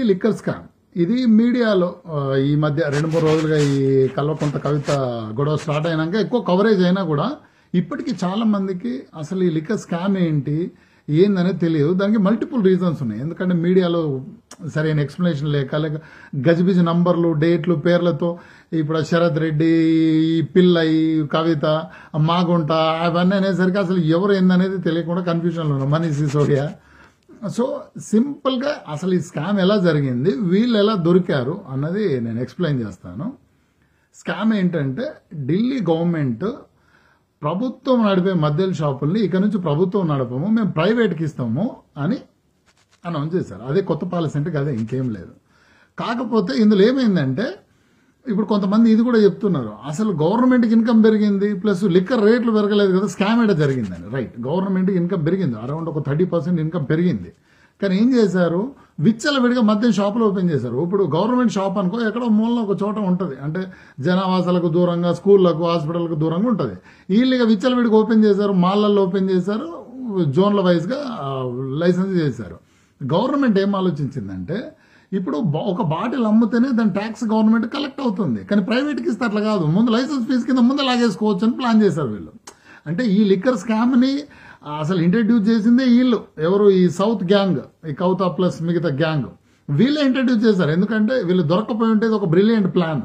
liquor scam ఇది మీడియాలో ఆ, ఈ మధ్య రెండు మూడు రోజులుగా ఈ కల్వకుంట కవిత గొడవ స్టార్ట్ అయినాక ఎక్కువ కవరేజ్ అయినా కూడా ఇప్పటికీ చాలా మందికి అసలు ఈ లిక్కర్ స్కామ్ ఏంటి ఏందనేది తెలియదు దానికి మల్టిపుల్ రీజన్స్ ఉన్నాయి ఎందుకంటే మీడియాలో సరైన ఎక్స్ప్లెనేషన్ లేక లేక గజిబిజి నంబర్లు డేట్లు పేర్లతో ఇప్పుడు ఆ శరత్ రెడ్డి ఈ పిల్ల ఈ కవిత మాగుంట అవన్నీ అనేసరికి అసలు ఎవరు ఏందనేది తెలియకుండా కన్ఫ్యూజన్లో ఉన్నారు మనీష్ సిసోడియా సో సింపుల్గా అసలు ఈ స్కామ్ ఎలా జరిగింది వీళ్ళు ఎలా దొరికారు అన్నది నేను ఎక్స్ప్లెయిన్ చేస్తాను స్కామ్ ఏంటంటే ఢిల్లీ గవర్నమెంట్ ప్రభుత్వం నడిపే మద్యం షాపుల్ని ఇక నుంచి ప్రభుత్వం నడపము మేము ప్రైవేట్కి ఇస్తాము అని అనౌన్స్ చేశారు అదే కొత్త పాలసీ అంటే అదే ఇంకేం లేదు కాకపోతే ఇందులో ఏమైందంటే ఇప్పుడు కొంతమంది ఇది కూడా చెప్తున్నారు అసలు గవర్నమెంట్కి ఇన్కమ్ పెరిగింది ప్లస్ లిక్కర్ రేట్లు పెరగలేదు కదా స్కామ్ ఏడా జరిగిందని రైట్ గవర్నమెంట్కి ఇన్కమ్ పెరిగింది అరౌండ్ ఒక థర్టీ పర్సెంట్ ఇన్కమ్ పెరిగింది కానీ ఏం చేశారు విచ్చలవిడిగా మద్యం షాపులు ఓపెన్ చేశారు ఇప్పుడు గవర్నమెంట్ షాప్ అనుకో ఎక్కడో మూలలో ఒక చోట ఉంటుంది అంటే జనావాసాలకు దూరంగా స్కూళ్ళకు హాస్పిటల్కు దూరంగా ఉంటుంది వీళ్ళుగా విచ్చలవిడిగా ఓపెన్ చేశారు మాళ్ళల్లో ఓపెన్ చేశారు జోన్ల వైజ్గా లైసెన్స్ చేశారు గవర్నమెంట్ ఏం ఆలోచించిందంటే ఇప్పుడు బా- ఒక బాటిల్ అమ్మితేనే దాని ట్యాక్స్ గవర్నమెంట్ కలెక్ట్ అవుతుంది కానీ ప్రైవేట్కి ఇస్తే అట్లా కాదు ముందు లైసెన్స్ ఫీజు కింద ముందు లాగేసుకోవచ్చు అని ప్లాన్ చేశారు వీళ్ళు అంటే ఈ లిక్కర్ స్కామ్ని అసలు ఇంట్రడ్యూస్ చేసిందే వీళ్ళు ఎవరు ఈ సౌత్ గ్యాంగ్ ఈ కౌతా ప్లస్ మిగతా గ్యాంగ్ వీళ్ళే ఇంట్రడ్యూస్ చేశారు ఎందుకంటే వీళ్ళు దొరకపోయి ఉంటే ఇది ఒక బ్రిలియంట్ ప్లాన్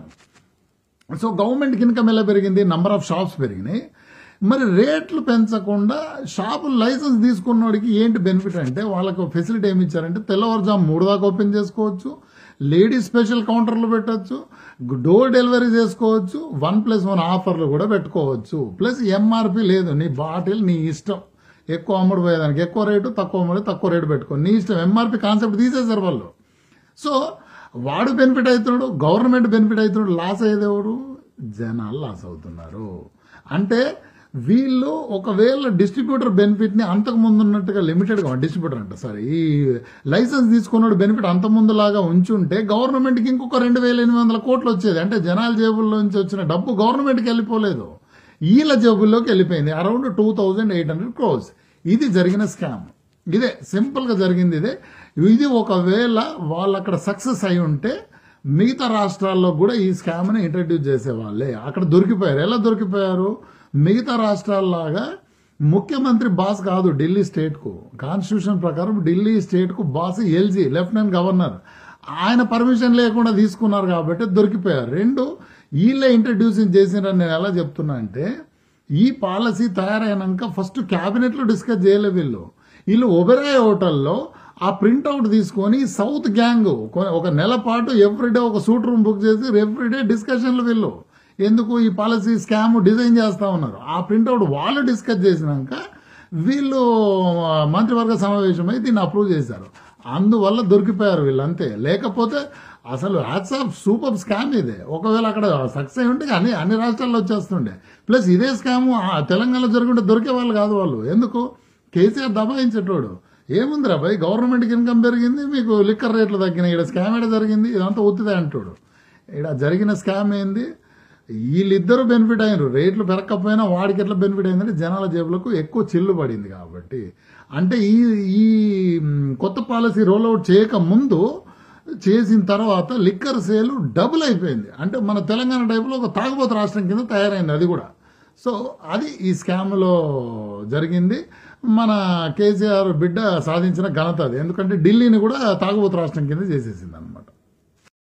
సో గవర్నమెంట్కి ఇన్కమ్ ఎలా పెరిగింది నంబర్ ఆఫ్ షాప్స్ పెరిగినాయి మరి రేట్లు పెంచకుండా షాపులు లైసెన్స్ తీసుకున్నోడికి ఏంటి బెనిఫిట్ అంటే వాళ్ళకు ఫెసిలిటీ ఏమి ఇచ్చారంటే తెల్లవారుజాము మూడు దాకా ఓపెన్ చేసుకోవచ్చు లేడీస్ స్పెషల్ కౌంటర్లు పెట్టచ్చు డోర్ డెలివరీ చేసుకోవచ్చు వన్ ప్లస్ వన్ ఆఫర్లు కూడా పెట్టుకోవచ్చు ప్లస్ ఎంఆర్పి లేదు నీ బాటిల్ నీ ఇష్టం ఎక్కువ అమ్ముడు పోయేదానికి ఎక్కువ రేటు తక్కువ అమ్ముడు తక్కువ రేటు పెట్టుకో నీ ఇష్టం ఎంఆర్పి కాన్సెప్ట్ తీసేశారు వాళ్ళు సో వాడు బెనిఫిట్ అవుతున్నాడు గవర్నమెంట్ బెనిఫిట్ అవుతున్నాడు లాస్ అయ్యేది ఎవరు జనాలు లాస్ అవుతున్నారు అంటే వీళ్ళు ఒకవేళ డిస్ట్రిబ్యూటర్ బెనిఫిట్ ని అంతకు ముందు ఉన్నట్టుగా లిమిటెడ్ గా డిస్ట్రిబ్యూటర్ అంట సారీ ఈ లైసెన్స్ తీసుకున్నాడు బెనిఫిట్ అంత ముందులాగా ఉంచుంటే గవర్నమెంట్ కి ఇంకొక రెండు వేల ఎనిమిది వందల కోట్లు వచ్చేది అంటే జనాల జేబుల్లో నుంచి వచ్చిన డబ్బు గవర్నమెంట్ కి వెళ్ళిపోలేదు వీళ్ళ జేబుల్లోకి వెళ్ళిపోయింది around two thousand eight hundred crores ఇది జరిగిన స్కామ్ ఇదే సింపుల్ గా జరిగింది ఇదే ఇది ఒకవేళ వాళ్ళు అక్కడ సక్సెస్ అయి ఉంటే మిగతా రాష్ట్రాల్లో కూడా ఈ స్కామ్ ని ఇంట్రడ్యూస్ చేసేవాళ్ళే అక్కడ దొరికిపోయారు ఎలా దొరికిపోయారు మిగతా రాష్ట్రాల్లాగా ముఖ్యమంత్రి బాస్ కాదు ఢిల్లీ స్టేట్ కు కాన్స్టిట్యూషన్ ప్రకారం ఢిల్లీ స్టేట్ కు బాస్ ఎల్జీ లెఫ్టినెంట్ గవర్నర్ ఆయన పర్మిషన్ లేకుండా తీసుకున్నారు కాబట్టి దొరికిపోయారు రెండు వీళ్ళే ఇంట్రడ్యూస్ చేసినారని నేను ఎలా చెప్తున్నా అంటే ఈ పాలసీ తయారైనాక ఫస్ట్ క్యాబినెట్ లో డిస్కస్ చేయలే వీళ్ళు వీళ్ళు ఒబెరాయ్ హోటల్లో ఆ ప్రింట్అవుట్ తీసుకొని సౌత్ గ్యాంగ్ ఒక నెల పాటు ఎవ్రీడే ఒక సూట్ రూమ్ బుక్ చేసి ఎవ్రీడే డిస్కషన్లు వీళ్ళు ఎందుకు ఈ పాలసీ స్కామ్ డిజైన్ చేస్తా ఉన్నారు ఆ ప్రింట్అవుట్ వాళ్ళు డిస్కస్ చేసినాక వీళ్ళు ఆ, మంత్రివర్గ సమావేశమై దీన్ని అప్రూవ్ చేశారు అందువల్ల దొరికిపోయారు వీళ్ళు అంతే లేకపోతే అసలు హ్యాట్స్ ఆఫ్ సూపర్ స్కామ్ ఇదే ఒకవేళ అక్కడ సక్సెస్ అయి ఉంటే అన్ని అన్ని రాష్ట్రాల్లో వచ్చేస్తుండే ప్లస్ ఇదే స్కామ్ తెలంగాణలో జరుగుంటే దొరికే వాళ్ళు కాదు వాళ్ళు ఎందుకు కేసీఆర్ దబాయించేటోడు ఏముందిరా భయ్ గవర్నమెంట్కి ఇన్కమ్ పెరిగింది మీకు లిక్కర్ రేట్లు తగ్గినాయి ఇక్కడ స్కామ్ ఏడ జరిగింది ఇదంతా ఒత్తిదే అంటాడు ఇక్కడ జరిగిన స్కామ్ ఏంది వీళ్ళిద్దరూ బెనిఫిట్ అయ్యారు రేట్లు పెరగకపోయినా వాడికి ఎట్లా బెనిఫిట్ అయిందంటే జనాల జేబులకు ఎక్కువ చిల్లు పడింది కాబట్టి అంటే ఈ ఈ మ్, కొత్త పాలసీ రోల్ అవుట్ చేయక ముందు చేసిన తర్వాత లిక్కర్ సేల్ డబుల్ అయిపోయింది అంటే మన తెలంగాణ టైపులో ఒక తాగుబోతు రాష్ట్రం కింద తయారైంది అది కూడా సో అది ఈ స్కామ్లో జరిగింది మన కేసీఆర్ బిడ్డ సాధించిన ఘనత అది ఎందుకంటే ఢిల్లీని కూడా తాగుబోతు రాష్ట్రం కింద చేసేసింది అనమాట